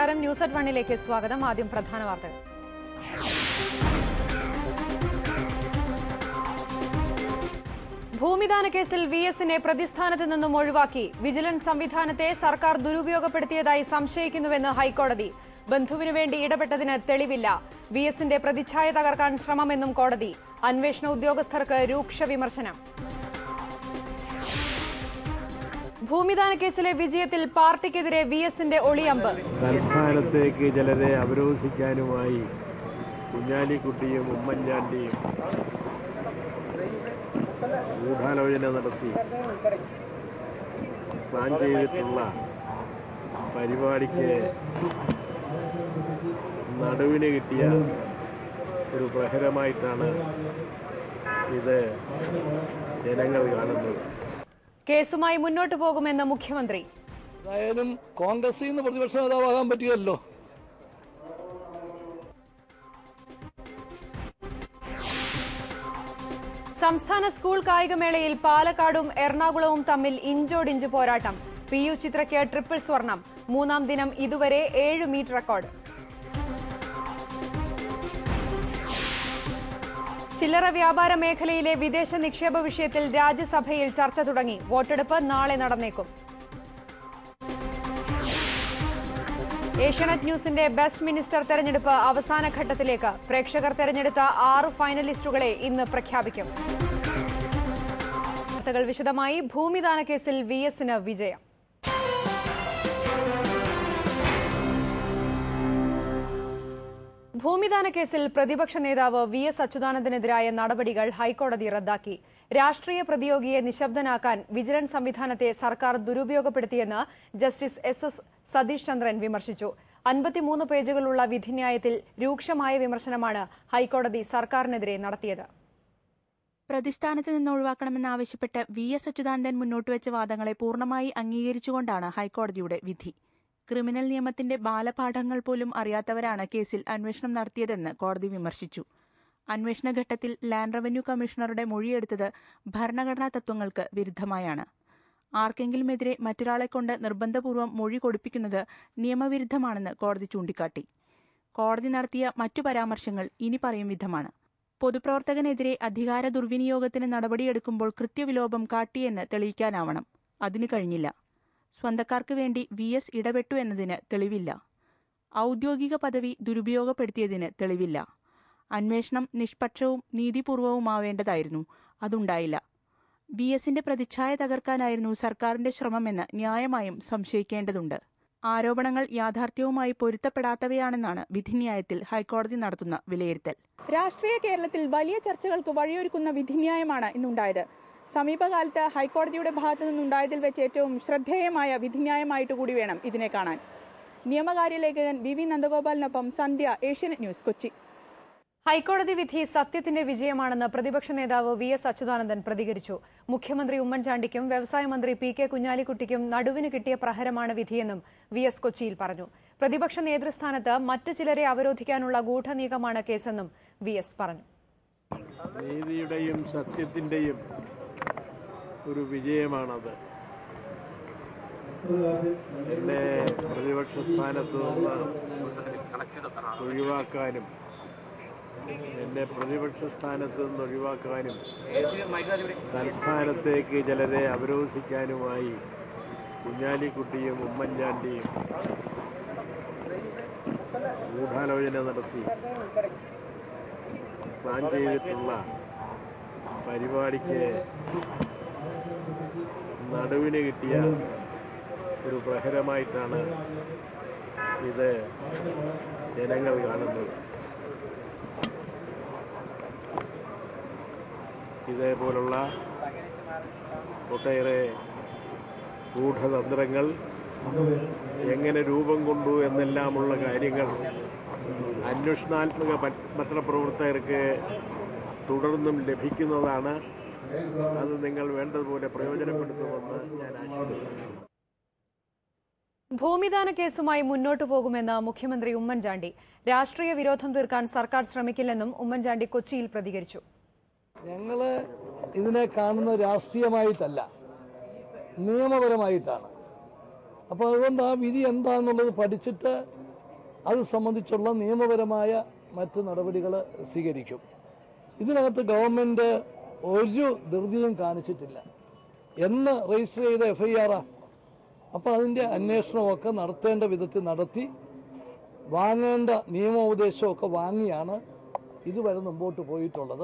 നമസ്കാരം news at വണ്ണിലേക്ക് സ്വാഗതം ആദ്യം പ്രധാന വാർത്തകൾ ഭൂമിദാന കേസിൽ വി എസിനെ പ്രതിസ്ഥാനത്ത് നിന്നും ഒഴിവാക്കി വിജിലൻസ് സംവിധാനത്തെ സർക്കാർ ദുരുപയോഗപ്പെടുത്തിയതായി സംശയിക്കുന്നുവെന്ന് ഹൈക്കോടതി ബന്ധുവിനു വേണ്ടി ഇടപെട്ടതിന് തെളിവില്ല വി എസിന്റെ പ്രതിച്ഛായ തകർക്കാൻ ശ്രമമെന്നും കോടതി അന്വേഷണ ഉദ്യോഗസ്ഥർക്ക് രൂക്ഷ വിമർശനം ഭൂമിദാന കേസിലെ വിജയത്തിൽ പാർട്ടിക്കെതിരെ വി എസിന്റെ ഒളിയമ്പ് തലസ്ഥാനത്തേക്ക് ചിലരെ അവരോധിക്കാനുമായി കുഞ്ഞാലിക്കുട്ടിയും ഉമ്മൻചാണ്ടിയും ഗൂഢാലോചന നടത്തി പ്ലാൻ ചെയ്തിട്ടുള്ള പരിപാടിക്ക് നടുവിന് കിട്ടിയ ഒരു പ്രഹരമായിട്ടാണ് ഇത് ജനങ്ങൾ കാണുന്നത് കേസുമായി മുന്നോട്ടു പോകുമെന്ന് മുഖ്യമന്ത്രി ഏതായാലും കോൺഗ്രസിൽ നിന്ന് പ്രതിപക്ഷ നേതാവാകാൻ പറ്റുകയല്ലോ സംസ്ഥാന സ്കൂൾ കായികമേളയിൽ പാലക്കാടും എറണാകുളവും തമ്മിൽ ഇഞ്ചോടിഞ്ച് പോരാട്ടം പി യു ചിത്രയ്ക്ക് ട്രിപ്പിൾ സ്വർണം മൂന്നാം ദിനം ഇതുവരെ ഏഴ് മീറ്റ് റെക്കോർഡ് ചില്ലറ വ്യാപാര മേഖലയിലെ വിദേശ നിക്ഷേപ വിഷയത്തിൽ രാജ്യസഭയിൽ ചർച്ച തുടങ്ങി വോട്ടെടുപ്പ് നാളെ നടന്നേക്കും ഏഷ്യാനെറ്റ് ന്യൂസിന്റെ ബെസ്റ്റ് മിനിസ്റ്റർ തെരഞ്ഞെടുപ്പ് അവസാന ഘട്ടത്തിലേക്ക് പ്രേക്ഷകർ തെരഞ്ഞെടുത്ത ആറ് ഫൈനലിസ്റ്റുകളെ ഇന്ന് പ്രഖ്യാപിക്കും വാർത്തകൾ വിശദമായി ഭൂമിദാന കേസിൽ വി എസിന് വിജയം ഭൂമിദാന കേസിൽ പ്രതിപക്ഷ നേതാവ് വി എസ് അച്യുതാനന്ദനെതിരായ നടപടികൾ ഹൈക്കോടതി റദ്ദാക്കി രാഷ്ട്രീയ പ്രതിയോഗിയെ നിശബ്ദനാക്കാൻ വിജിലൻസ് സംവിധാനത്തെ സർക്കാർ ദുരുപയോഗപ്പെടുത്തിയെന്ന് justice S S Satheesh Chandran വിമർശിച്ചു അൻപത്തിമൂന്ന് പേജുകളുള്ള വിധിന്യായത്തിൽ രൂക്ഷമായ വിമർശനമാണ് ഹൈക്കോടതി സർക്കാരിനെതിരെ നടത്തിയത് പ്രതിസ്ഥാനത്ത് നിന്ന് ഒഴിവാക്കണമെന്നാവശ്യപ്പെട്ട് വി എസ് അച്യുതാനന്ദൻ മുന്നോട്ടുവച്ച വാദങ്ങളെ പൂർണ്ണമായി അംഗീകരിച്ചുകൊണ്ടാണ് ഹൈക്കോടതിയുടെ വിധി ക്രിമിനൽ നിയമത്തിന്റെ ബാലപാഠങ്ങൾ പോലും അറിയാത്തവരാണ് കേസിൽ അന്വേഷണം നടത്തിയതെന്ന് കോടതി വിമർശിച്ചു അന്വേഷണ ഘട്ടത്തിൽ ലാൻഡ് റവന്യൂ കമ്മീഷണറുടെ മൊഴിയെടുത്തത് ഭരണഘടനാ തത്വങ്ങൾക്ക് വിരുദ്ധമായാണ് ആർക്കെങ്കിലുമെതിരെ മറ്റൊരാളെ കൊണ്ട് നിർബന്ധപൂർവ്വം മൊഴി കൊടുപ്പിക്കുന്നത് നിയമവിരുദ്ധമാണെന്ന് കോടതി ചൂണ്ടിക്കാട്ടി കോടതി നടത്തിയ മറ്റു പരാമർശങ്ങൾ ഇനി പറയും വിധമാണ് പൊതുപ്രവർത്തകനെതിരെ അധികാര ദുർവിനിയോഗത്തിന് നടപടിയെടുക്കുമ്പോൾ കൃത്യവിലോപം കാട്ടിയെന്ന് തെളിയിക്കാനാവണം അതിനു കഴിഞ്ഞില്ല സ്വന്തക്കാർക്ക് വേണ്ടി വി എസ് ഇടപെട്ടു എന്നതിന് തെളിവില്ല ഔദ്യോഗിക പദവി ദുരുപയോഗപ്പെടുത്തിയതിന് തെളിവില്ല അന്വേഷണം നിഷ്പക്ഷവും നീതിപൂർവവുമാവേണ്ടതായിരുന്നു അതുണ്ടായില്ല ബി എസിന്റെ പ്രതിച്ഛായ തകർക്കാനായിരുന്നു സർക്കാരിന്റെ ശ്രമമെന്ന് ന്യായമായും സംശയിക്കേണ്ടതുണ്ട് ആരോപണങ്ങൾ യാഥാർത്ഥ്യവുമായി പൊരുത്തപ്പെടാത്തവയാണെന്നാണ് വിധിന്യായത്തിൽ ഹൈക്കോടതി നടത്തുന്ന വിലയിരുത്തൽ രാഷ്ട്രീയ കേരളത്തിൽ വലിയ ചർച്ചകൾക്ക് വഴിയൊരുക്കുന്ന വിധിന്യായമാണ് ഇന്നുണ്ടായത് സമീപകാലത്ത് ഹൈക്കോടതിയുടെ ഭാഗത്തു നിന്നുണ്ടായതിൽ വെച്ച് ഏറ്റവും ശ്രദ്ധേയമായ വിധിന്യായമായിട്ട് കൂടി വേണം ഇതിനെ കാണാൻ നിയമകാര്യ ലേഖകൻ വി വി നന്ദഗോപാലിനൊപ്പം സന്ധ്യ ഏഷ്യനെറ്റ് ന്യൂസ് കൊച്ചി ഹൈക്കോടതി വിധി സത്യത്തിന്റെ വിജയമാണെന്ന് പ്രതിപക്ഷ നേതാവ് വി എസ് അച്യുതാനന്ദൻ പ്രതികരിച്ചു മുഖ്യമന്ത്രി ഉമ്മൻചാണ്ടിക്കും വ്യവസായ മന്ത്രി പി കെ കുഞ്ഞാലിക്കുട്ടിക്കും നടുവിന് കിട്ടിയ പ്രഹരമാണ് വിധിയെന്നും വി എസ് കൊച്ചിയിൽ പറഞ്ഞു പ്രതിപക്ഷ നേതൃസ്ഥാനത്ത് മറ്റു ചിലരെ അവരോധിക്കാനുള്ള ഗൂഢനീക്കമാണ് കേസെന്നും വി എസ് പറഞ്ഞു നീതിയുടെയും സത്യത്തിൻ്റെയും ഒരു വിജയമാണത് എന്നെ പ്രതിപക്ഷ സ്ഥാനത്ത് നിന്ന് ഒഴിവാക്കാനും എന്നെ പ്രതിപക്ഷ സ്ഥാനത്ത് നിന്ന് ഒഴിവാക്കാനും തലസ്ഥാനത്തേക്ക് ചിലരെ അവരോധിക്കാനുമായി കുഞ്ഞാലിക്കുട്ടിയും ഉമ്മൻചാണ്ടിയും ഗൂഢാലോചന നടത്തി പ്ലാൻ ചെയ്തിട്ടുള്ള പരിപാടിക്ക് നടുവിന് കിട്ടിയ ഒരു പ്രഹരമായിട്ടാണ് ഇത് ജനങ്ങൾ കാണുന്നത് ഇതേപോലുള്ള ഒട്ടേറെ ഗൂഢതന്ത്രങ്ങൾ എങ്ങനെ രൂപം കൊണ്ടു എന്നെല്ലാമുള്ള കാര്യങ്ങൾ അന്വേഷണാത്മക പ- പത്രപ്രവർത്തകർക്ക് തുടർന്നും ലഭിക്കുന്നതാണ് അത് നിങ്ങൾ വേണ്ടതുപോലെ പ്രയോജനപ്പെടുത്തുമെന്ന് ഞാൻ ആശംസിക്കുന്നു ഭൂമിദാന കേസുമായി മുന്നോട്ടു പോകുമെന്ന് മുഖ്യമന്ത്രി ഉമ്മൻചാണ്ടി രാഷ്ട്രീയ വിരോധം തീർക്കാൻ സർക്കാർ ശ്രമിക്കില്ലെന്നും ഉമ്മൻചാണ്ടി കൊച്ചിയിൽ പ്രതികരിച്ചു ഞങ്ങള് ഇതിനെ കാണുന്നത് രാഷ്ട്രീയമായിട്ടല്ല നിയമപരമായിട്ടാണ് അപ്പോൾ അതുകൊണ്ട് ആ വിധി എന്താണെന്നുള്ളത് പഠിച്ചിട്ട് അത് സംബന്ധിച്ചുള്ള നിയമപരമായ മറ്റ് നടപടികൾ സ്വീകരിക്കും ഇതിനകത്ത് ഗവൺമെൻറ് ഒരു ധൃതിയും കാണിച്ചിട്ടില്ല എന്ന് രജിസ്റ്റർ ചെയ്ത എഫ് ഐ ആറാ അപ്പോൾ അതിൻ്റെ അന്വേഷണമൊക്കെ നടത്തേണ്ട വിധത്തിൽ നടത്തി വാങ്ങേണ്ട നിയമോപദേശമൊക്കെ വാങ്ങിയാണ് ഇതുവരെ മുമ്പോട്ട് പോയിട്ടുള്ളത്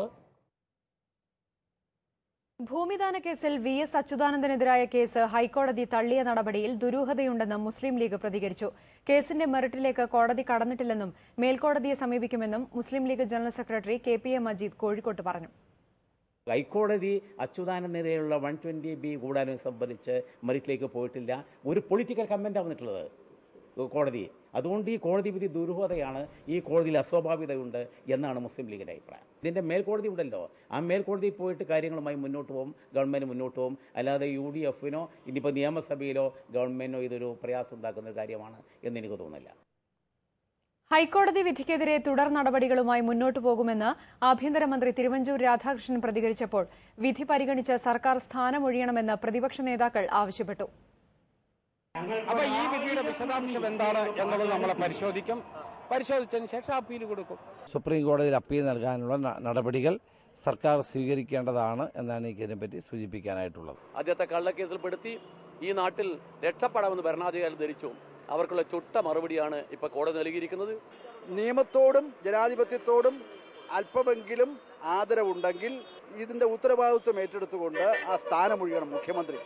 ഭൂമിദാന കേസിൽ വി എസ് അച്യുതാനന്ദനെതിരായ കേസ് ഹൈക്കോടതി തള്ളിയ നടപടിയിൽ ദുരൂഹതയുണ്ടെന്ന് മുസ്ലിം ലീഗ് പ്രതികരിച്ചു കേസിന്റെ മെറിറ്റിലേക്ക് കോടതി കടന്നിട്ടില്ലെന്നും മേൽക്കോടതിയെ സമീപിക്കുമെന്നും Muslim League general secretary K P A Majeed കോഴിക്കോട്ട് പറഞ്ഞു ഹൈക്കോടതി അച്യുതാനന്ദനെതിരെയുള്ള വൺ ട്വൻറ്റി ബി കൂടാനും സംബന്ധിച്ച് മെറിറ്റിലേക്ക് പോയിട്ടില്ല ഒരു പൊളിറ്റിക്കൽ കമൻ്റ് വന്നിട്ടുള്ളത് കോടതി അതുകൊണ്ട് ഈ കോടതി വിധി ദുരൂഹതയാണ് ഈ കോടതിയിൽ അസ്വാഭാവികതയുണ്ട് എന്നാണ് മുസ്ലിം ലീഗിൻ്റെ അഭിപ്രായം ഇതിൻ്റെ മേൽക്കോടതി ഉണ്ടല്ലോ ആ മേൽക്കോടതിയിൽ പോയിട്ട് കാര്യങ്ങളുമായി മുന്നോട്ട് പോകും ഗവൺമെൻറ് മുന്നോട്ട് പോകും അല്ലാതെ യു ഡി എഫിനോ ഇനിയിപ്പോൾ നിയമസഭയിലോ ഗവൺമെൻറ്റിനോ ഇതൊരു പ്രയാസം ഉണ്ടാക്കുന്ന ഒരു കാര്യമാണ് എന്ന് എനിക്ക് തോന്നുന്നില്ല ഹൈക്കോടതി വിധിക്കെതിരെ തുടർ നടപടികളുമായി മുന്നോട്ടു പോകുമെന്ന് ആഭ്യന്തരമന്ത്രി തിരുവഞ്ചൂർ രാധാകൃഷ്ണൻ പ്രതികരിച്ചപ്പോൾ വിധി പരിഗണിച്ച് സർക്കാർ സ്ഥാനമൊഴിയണമെന്ന് പ്രതിപക്ഷ നേതാക്കൾ ആവശ്യപ്പെട്ടു അപ്പൊ ഈ വിധിയുടെ വിശദാംശം എന്താണ് എന്നുള്ളത് നമ്മൾ പരിശോധിക്കും പരിശോധിച്ചതിന് ശേഷം അപ്പീൽ കൊടുക്കും സുപ്രീം കോടതിയിൽ അപ്പീൽ നൽകാനുള്ള ന- നടപടികൾ സർക്കാർ സ്വീകരിക്കേണ്ടതാണ് എന്നാണ് എനിക്ക് ഇതിനെപ്പറ്റി സൂചിപ്പിക്കാനായിട്ടുള്ളത് അദ്ദേഹത്തെ കള്ളക്കേസിൽ പെടുത്തി ഈ നാട്ടിൽ രക്ഷപ്പെടാമെന്ന് ഭരണാധികാരി ധരിച്ചു അവർക്കുള്ള ചുട്ട മറുപടിയാണ് ഇപ്പൊ കോടതി നൽകിയിരിക്കുന്നത് നിയമത്തോടും ജനാധിപത്യത്തോടും അല്പമെങ്കിലും ആദരവുണ്ടെങ്കിൽ ഇതിന്റെ ഉത്തരവാദിത്വം ഏറ്റെടുത്തുകൊണ്ട് ആ സ്ഥാനമൊഴിയണം മുഖ്യമന്ത്രി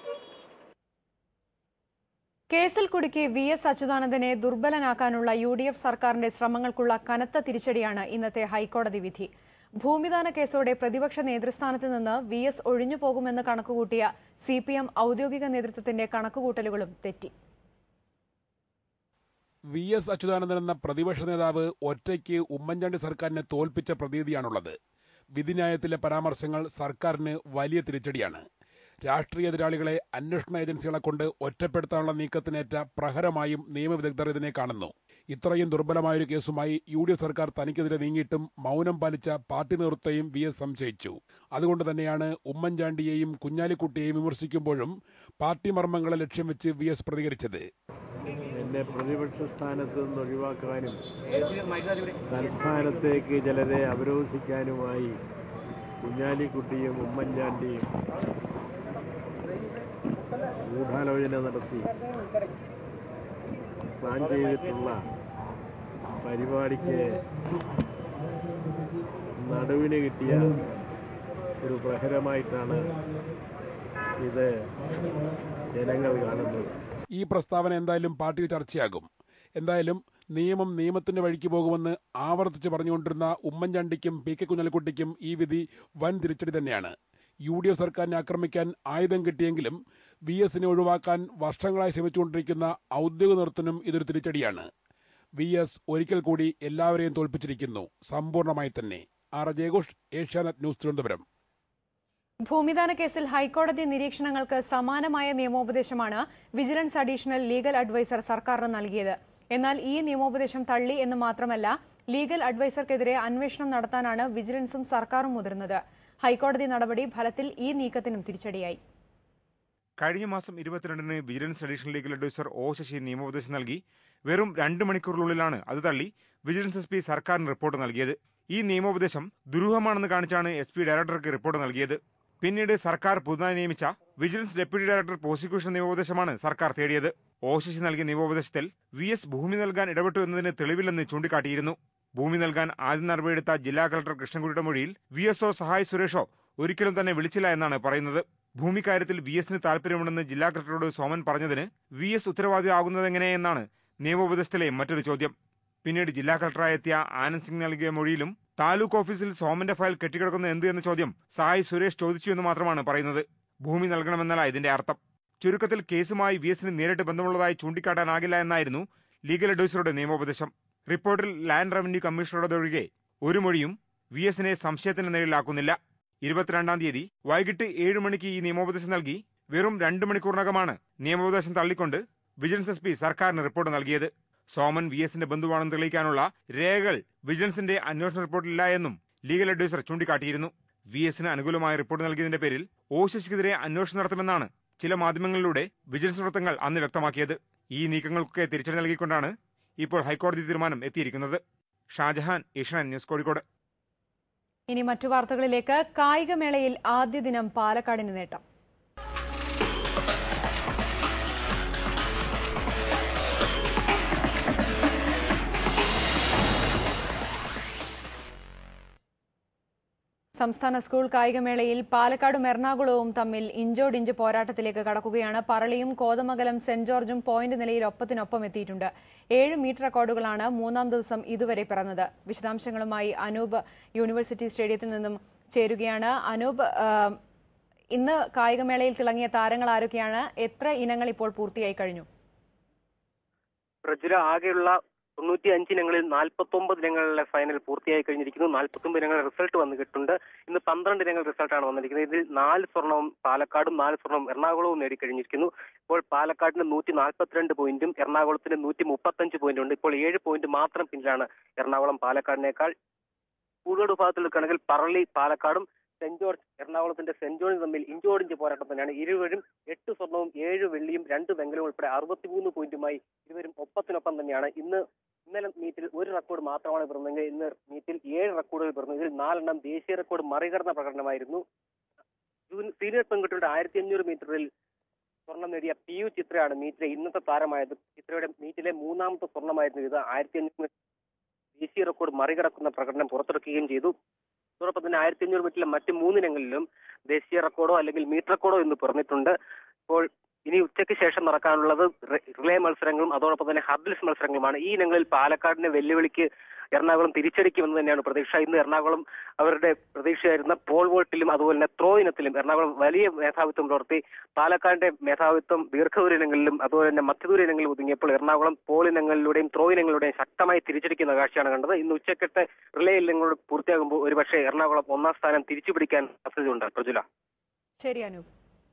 കേസിൽ കുടുക്കി വി എസ് അച്യുതാനന്ദനെ ദുർബലനാക്കാനുള്ള യു ഡി എഫ് സർക്കാരിന്റെ ശ്രമങ്ങൾക്കുള്ള കനത്ത തിരിച്ചടിയാണ് ഇന്നത്തെ ഹൈക്കോടതി വിധി ഭൂമിദാന കേസോടെ പ്രതിപക്ഷ നേതൃസ്ഥാനത്ത് നിന്ന് വി എസ് ഒഴിഞ്ഞുപോകുമെന്ന് കണക്കുകൂട്ടിയ സി പി എം ഔദ്യോഗിക നേതൃത്വത്തിന്റെ കണക്കുകൂട്ടലുകളും തെറ്റി വി എസ് അച്യുതാനന്ദൻ എന്ന പ്രതിപക്ഷ നേതാവ് ഒറ്റയ്ക്ക് ഉമ്മൻചാണ്ടി സർക്കാരിനെ തോൽപ്പിച്ച പ്രതീതിയാണുള്ളത് വിധിന്യായത്തിലെ പരാമർശങ്ങൾ സർക്കാരിന് വലിയ തിരിച്ചടിയാണ് രാഷ്ട്രീയ എതിരാളികളെ അന്വേഷണ ഏജൻസികളെ കൊണ്ട് ഒറ്റപ്പെടുത്താനുള്ള നീക്കത്തിനേറ്റ പ്രഹരമായും നിയമവിദഗ്ധർ ഇതിനെ കാണുന്നു ഇത്രയും ദുർബലമായൊരു കേസുമായി യു ഡി എഫ് സർക്കാർ തനിക്കെതിരെ നീങ്ങിയിട്ടും മൗനം പാലിച്ച പാർട്ടി നേതൃത്വത്തെയും വി എസ് സംശയിച്ചു അതുകൊണ്ട് തന്നെയാണ് ഉമ്മൻചാണ്ടിയെയും കുഞ്ഞാലിക്കുട്ടിയെയും വിമർശിക്കുമ്പോഴും പാർട്ടി മർമ്മങ്ങളെ ലക്ഷ്യം വെച്ച് വി എസ് പ്രതികരിച്ചത് എന്നെ പ്രതിപക്ഷ സ്ഥാനത്ത് നിന്ന് ഒഴിവാക്കാനും തൽസ്ഥാനത്തേക്ക് ചിലരെ അവരോധിക്കാനുമായി കുഞ്ഞാലിക്കുട്ടിയും ഉമ്മൻചാണ്ടിയും ഗൂഢാലോചന നടത്തി പ്ലാൻ ചെയ്തിട്ടുള്ള പരിപാടിക്ക് നടുവിന് കിട്ടിയ ഒരു പ്രഹരമായിട്ടാണ് ഇത് ജനങ്ങൾ കാണുന്നത് ഈ പ്രസ്താവന എന്തായാലും പാർട്ടിയിൽ ചർച്ചയാകും എന്തായാലും നിയമം നിയമത്തിന്റെ വഴിക്ക് പോകുമെന്ന് ആവർത്തിച്ച് പറഞ്ഞുകൊണ്ടിരുന്ന ഉമ്മൻചാണ്ടിക്കും പി കെ കുഞ്ഞാലിക്കുട്ടിക്കും ഈ വിധി വൻ തിരിച്ചടി തന്നെയാണ് യു ഡി എഫ് സർക്കാരിനെ ആക്രമിക്കാൻ ആയുധം കിട്ടിയെങ്കിലും വി എസിനെ ഒഴിവാക്കാൻ വർഷങ്ങളായി ശ്രമിച്ചുകൊണ്ടിരിക്കുന്ന ഔദ്യോഗിക നേതൃത്വത്തിനും ഇതൊരു തിരിച്ചടിയാണ് വി എസ് ഒരിക്കൽ കൂടി എല്ലാവരെയും തോൽപ്പിച്ചിരിക്കുന്നു സമ്പൂർണ്ണമായി തന്നെ ആർ ജയഘോഷ് ഏഷ്യാനെറ്റ് ന്യൂസ് തിരുവനന്തപുരം ഭൂമിദാന കേസിൽ ഹൈക്കോടതി നിരീക്ഷണങ്ങൾക്ക് സമാനമായ നിയമോപദേശമാണ് വിജിലൻസ് അഡീഷണൽ ലീഗൽ അഡ്വൈസർ സർക്കാരിന് നൽകിയത് എന്നാൽ ഈ നിയമോപദേശം തള്ളി എന്ന് മാത്രമല്ല ലീഗൽ അഡ്വൈസർക്കെതിരെ അന്വേഷണം നടത്താനാണ് വിജിലൻസും സർക്കാരും മുതിർന്നത് ഹൈക്കോടതി നടപടി ഫലത്തിൽ ഈ നീക്കത്തിനും തിരിച്ചടിയായി കഴിഞ്ഞ മാസം ഇരുപത്തിരണ്ടിന് vigilance additional legal adviser O Sasi നിയമോപദേശം നൽകി വെറും രണ്ട് മണിക്കൂറിനുള്ളിലാണ് അത് തള്ളി വിജിലൻസ് എസ് പി സർക്കാരിന് റിപ്പോർട്ട് നൽകിയത് ഈ നിയമോപദേശം ദുരൂഹമാണെന്ന് കാണിച്ചാണ് എസ് പി ഡയറക്ടർക്ക് റിപ്പോർട്ട് നൽകിയത് പിന്നീട് സർക്കാർ പുതുതായി നിയമിച്ച വിജിലൻസ് ഡെപ്യൂട്ടി ഡയറക്ടർ പ്രോസിക്യൂഷൻ നിയമോപദേശമാണ് സർക്കാർ തേടിയത് ഒ ശശി നൽകിയ നിയമോപദേശത്തിൽ വി എസ് ഭൂമി നൽകാൻ ഇടപെട്ടു എന്നതിന് തെളിവില്ലെന്ന് ചൂണ്ടിക്കാട്ടിയിരുന്നു ഭൂമി നൽകാൻ ആദ്യം നടപടിയെടുത്ത ജില്ലാ കളക്ടർ കൃഷ്ണൻകുട്ടിയുടെ മൊഴിയിൽ വി എസ്ഒ സഹായ് സുരേഷോ ഒരിക്കലും തന്നെ വിളിച്ചില്ല എന്നാണ് പറയുന്നത് ഭൂമി കാര്യത്തിൽ വി എസിന് താല്പര്യമുണ്ടെന്ന് ജില്ലാ കളക്ടറോട് സോമൻ പറഞ്ഞതിന് വി എസ് ഉത്തരവാദിയാകുന്നതെങ്ങനെയെന്നാണ് നിയമോപദേശത്തിലെ മറ്റൊരു ചോദ്യം പിന്നീട് ജില്ലാ കളക്ടറായി എത്തിയ ആനന്ദ് സിംഗ് നൽകിയ മൊഴിയിലും താലൂക്ക് ഓഫീസിൽ സോമന്റെ ഫയൽ കെട്ടിക്കിടക്കുന്ന എന്ത് എന്ന ചോദ്യം സായി സുരേഷ് ചോദിച്ചു എന്ന് മാത്രമാണ് പറയുന്നത് ഭൂമി നൽകണമെന്നല്ല ഇതിന്റെ അർത്ഥം ചുരുക്കത്തിൽ കേസുമായി വി എസിന് നേരിട്ട് ബന്ധമുള്ളതായി ചൂണ്ടിക്കാട്ടാനാകില്ല എന്നായിരുന്നു ലീഗൽ അഡ്വൈസറുടെ നിയമോപദേശം റിപ്പോർട്ടിൽ ലാൻഡ് റവന്യൂ കമ്മീഷണറുടെയൊഴികെ ഒരു മൊഴിയും വി എസിനെ സംശയത്തിന് നേരിലാക്കുന്നില്ല ഇരുപത്തിരണ്ടാം തീയതി വൈകിട്ട് ഏഴ് മണിക്ക് ഈ നിയമോപദേശം നൽകി വെറും രണ്ട് മണിക്കൂറിനകമാണ് നിയമോപദേശം തള്ളിക്കൊണ്ട് വിജിലൻസ് എസ് പി സർക്കാരിന് റിപ്പോർട്ട് നൽകിയത് സോമൻ വി എസിന്റെ ബന്ധുവാണെന്ന് തെളിയിക്കാനുള്ള രേഖകൾ വിജിലൻസിന്റെ അന്വേഷണ റിപ്പോർട്ടിലില്ല എന്നും ലീഗൽ അഡ്വൈസർ ചൂണ്ടിക്കാട്ടിയിരുന്നു വി എസിന് അനുകൂലമായ റിപ്പോർട്ട് നൽകിയതിന്റെ പേരിൽ ഒ ശശിക്കെതിരെ അന്വേഷണം നടത്തുമെന്നാണ് ചില മാധ്യമങ്ങളിലൂടെ വിജിലൻസ് വൃത്തങ്ങൾ അന്ന് വ്യക്തമാക്കിയത് ഈ നീക്കങ്ങൾക്കൊക്കെ തിരിച്ചടി നൽകിക്കൊണ്ടാണ് ഇപ്പോൾ ഹൈക്കോടതി തീരുമാനം എത്തിയിരിക്കുന്നത് ഷാജഹാൻ ഏഷ്യാനെറ്റ് ന്യൂസ് കോഴിക്കോട് ഇനി മറ്റു വാർത്തകളിലേക്ക് കായികമേളയിൽ ആദ്യ ദിനം പാലക്കാടിന് നേട്ടം സംസ്ഥാന സ്കൂൾ കായികമേളയിൽ പാലക്കാടും എറണാകുളവും തമ്മിൽ ഇഞ്ചോടിഞ്ച് പോരാട്ടത്തിലേക്ക് കടക്കുകയാണ് പറളിയും കോതമംഗലം സെന്റ് ജോർജും പോയിന്റ് നിലയിൽ ഒപ്പത്തിനൊപ്പം എത്തിയിട്ടുണ്ട് ഏഴ് മീറ്റർ റെക്കോർഡുകളാണ് മൂന്നാം ദിവസം ഇതുവരെ പിറന്നത് വിശദാംശങ്ങളുമായി അനൂപ് യൂണിവേഴ്സിറ്റി സ്റ്റേഡിയത്തിൽ നിന്നും ചേരുകയാണ് അനൂപ് ആ, ഇന്ന് കായികമേളയിൽ തിളങ്ങിയ താരങ്ങൾ ആരൊക്കെയാണ് എത്ര ഇനങ്ങൾ ഇപ്പോൾ പൂർത്തിയായി കഴിഞ്ഞു പ്രജുര ആകെയുള്ള തൊണ്ണൂറ്റി അഞ്ച് ഇനങ്ങളിൽ നാൽപ്പത്തി ഒമ്പത് ഇനങ്ങളിലെ ഫൈനൽ പൂർത്തിയായി കഴിഞ്ഞിരിക്കുന്നു നാൽപ്പത്തി ഒമ്പത് ഇനങ്ങളുടെ റിസൾട്ട് വന്നിട്ടുണ്ട് ഇന്ന് പന്ത്രണ്ട് ഇനങ്ങൾ റിസൾട്ടാണ് വന്നിരിക്കുന്നത് ഇതിൽ നാല് സ്വർണവും പാലക്കാടും നാല് സ്വർണവും എറണാകുളവും നേടിക്കഴിഞ്ഞിരിക്കുന്നു ഇപ്പോൾ പാലക്കാടിന് നൂറ്റി നാൽപ്പത്തിരണ്ട് പോയിന്റും എറണാകുളത്തിന് നൂറ്റി മുപ്പത്തഞ്ച് പോയിന്റും ഉണ്ട് ഇപ്പോൾ ഏഴ് പോയിന്റ് മാത്രം പിന്നിലാണ് എറണാകുളം പാലക്കാടിനേക്കാൾ സ്കൂളുകളുടെ വിഭാഗത്തിൽ എടുക്കുകയാണെങ്കിൽ പറളി പാലക്കാടും സെന്റ് ജോർജ് എറണാകുളത്തിന്റെ സെന്റ് ജോർജ് തമ്മിൽ ഇഞ്ചോടിഞ്ച് പോരാട്ടം തന്നെയാണ് ഇരുവരും എട്ട് സ്വർണവും ഏഴ് വെള്ളിയും രണ്ട് വെങ്കലവും ഉൾപ്പെടെ അറുപത്തിമൂന്ന് പോയിന്റുമായി ഇരുവരും ഒപ്പത്തിനൊപ്പം തന്നെയാണ് ഇന്ന് ഇന്നലെ മീറ്റിൽ ഒരു റെക്കോർഡ് മാത്രമാണ് പിറന്നെങ്കിൽ ഇന്ന് മീറ്റിൽ ഏഴ് റെക്കോർഡുകൾ പിറന്നു ഇതിൽ നാലെണ്ണം ദേശീയ റെക്കോർഡ് മറികടന്ന പ്രകടനമായിരുന്നു ജൂൻ- സീനിയർ പെൺകുട്ടികളുടെ ആയിരത്തി അഞ്ഞൂറ് മീറ്ററിൽ സ്വർണം നേടിയ പി യു ചിത്രയാണ് മീറ്റിലെ ഇന്നത്തെ താരമായത് ചിത്രയുടെ മീറ്റിലെ മൂന്നാമത്തെ സ്വർണമായിരുന്നു ഇത് ആയിരത്തി അഞ്ഞൂറ് ദേശീയ റെക്കോർഡ് മറികടക്കുന്ന പ്രകടനം പുറത്തെടുക്കുകയും ചെയ്തു അതോടൊപ്പം തന്നെ ആയിരത്തി അഞ്ഞൂറ് മീറ്ററിലെ മറ്റ് മൂന്നിനങ്ങളിലും ദേശീയ റെക്കോർഡോ അല്ലെങ്കിൽ മീറ്റർ റെക്കോർഡോ എന്ന് പറഞ്ഞിട്ടുണ്ട് ഇപ്പോൾ ഇനി ഉച്ചയ്ക്ക് ശേഷം നടക്കാനുള്ളത് റി- റിലേ മത്സരങ്ങളും അതോടൊപ്പം തന്നെ ഹർഡിൽസ് മത്സരങ്ങളുമാണ് ഈ ഇനങ്ങളിൽ പാലക്കാടിന്റെ വെല്ലുവിളിക്ക് എറണാകുളം തിരിച്ചടിക്കുമെന്ന് തന്നെയാണ് പ്രതീക്ഷ ഇന്ന് എറണാകുളം അവരുടെ പ്രതീക്ഷയായിരുന്ന പോൾ വോൾട്ടിലും അതുപോലെ തന്നെ ത്രോ ഇനത്തിലും എറണാകുളം വലിയ മേധാവിത്വം പുലർത്തി പാലക്കാടിന്റെ മേധാവിത്വം ദീർഘദൂര ഇനങ്ങളിലും അതുപോലെ തന്നെ മധ്യദൂര ഇനങ്ങളിലും ഒതുങ്ങിയപ്പോൾ എറണാകുളം പോൾ ഇനങ്ങളിലൂടെയും ത്രോ ഇനങ്ങളിലൂടെയും ശക്തമായി തിരിച്ചടിക്കുന്ന കാഴ്ചയാണ് കണ്ടത് ഇന്ന് ഉച്ചക്കത്തെ റിലേ ഇനങ്ങൾ പൂർത്തിയാകുമ്പോൾ ഒരുപക്ഷെ എറണാകുളം ഒന്നാം സ്ഥാനം തിരിച്ചുപിടിക്കാൻ സാധ്യതയുണ്ട് പ്രജുല ശരി അനൂപ്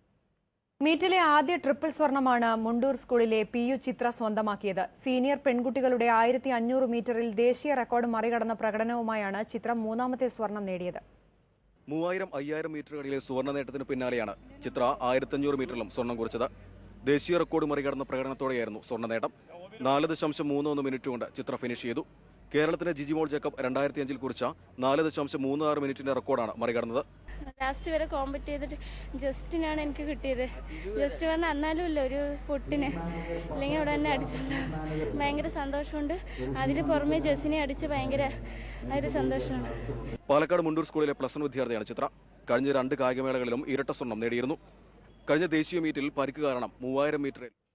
മീറ്റിലെ ആദ്യ ട്രിപ്പിൾ സ്വർണമാണ് മുണ്ടൂർ സ്കൂളിലെ പി യു ചിത്ര സ്വന്തമാക്കിയത് സീനിയർ പെൺകുട്ടികളുടെ ആയിരത്തി അഞ്ഞൂറ് മീറ്ററിൽ ദേശീയ റെക്കോർഡ് മറികടന്ന പ്രകടനവുമായാണ് ചിത്ര മൂന്നാമത്തെ സ്വർണം നേടിയത് മൂവായിരം അയ്യായിരം മീറ്ററുകളിലെ സുവർണ്ണ നേട്ടത്തിന് പിന്നാലെയാണ് ചിത്ര ആയിരത്തഞ്ഞൂറ് മീറ്ററിലും സ്വർണം കുറിച്ചത് ദേശീയ റെക്കോർഡ് മറികടന്ന പ്രകടനത്തോടെയായിരുന്നു സ്വർണ്ണ നേട്ടം നാല് ദശാംശം മൂന്ന് ഒന്ന് മിനിറ്റ് കൊണ്ട് ചിത്ര ഫിനിഷ് ചെയ്തു കേരളത്തിന്റെ ജിജിമോൾ ജേക്കബ് രണ്ടായിരത്തി അഞ്ചിൽ കുറിച്ച നാല് ദശാംശം മൂന്ന് ആറ് മിനിറ്റിന്റെ റെക്കോർഡാണ് മറികടന്നത് ലാസ്റ്റ് വരെ കോമ്പറ്റ് ചെയ്തിട്ട് ജസ്റ്റിനാണ് എനിക്ക് കിട്ടിയത് ജസ്റ്റ് വന്ന് എന്നാലും ഇല്ല ഒരു പൊട്ടിന് അല്ലെങ്കിൽ അവിടെ തന്നെ അടിച്ചിട്ടുണ്ടാവും ഭയങ്കര സന്തോഷമുണ്ട് അതിന് പുറമെ ജസ്സിനെ അടിച്ച് ഭയങ്കര ഒരു സന്തോഷമാണ് പാലക്കാട് മുണ്ടൂർ സ്കൂളിലെ പ്ലസ് വൺ വിദ്യാർത്ഥിയാണ് ചിത്ര കഴിഞ്ഞ രണ്ട് കായികമേളകളിലും ഇരട്ട സ്വർണം നേടിയിരുന്നു കഴിഞ്ഞ ദേശീയ മീറ്റിൽ പരിക്ക് കാരണം മൂവായിരം മീറ്ററിൽ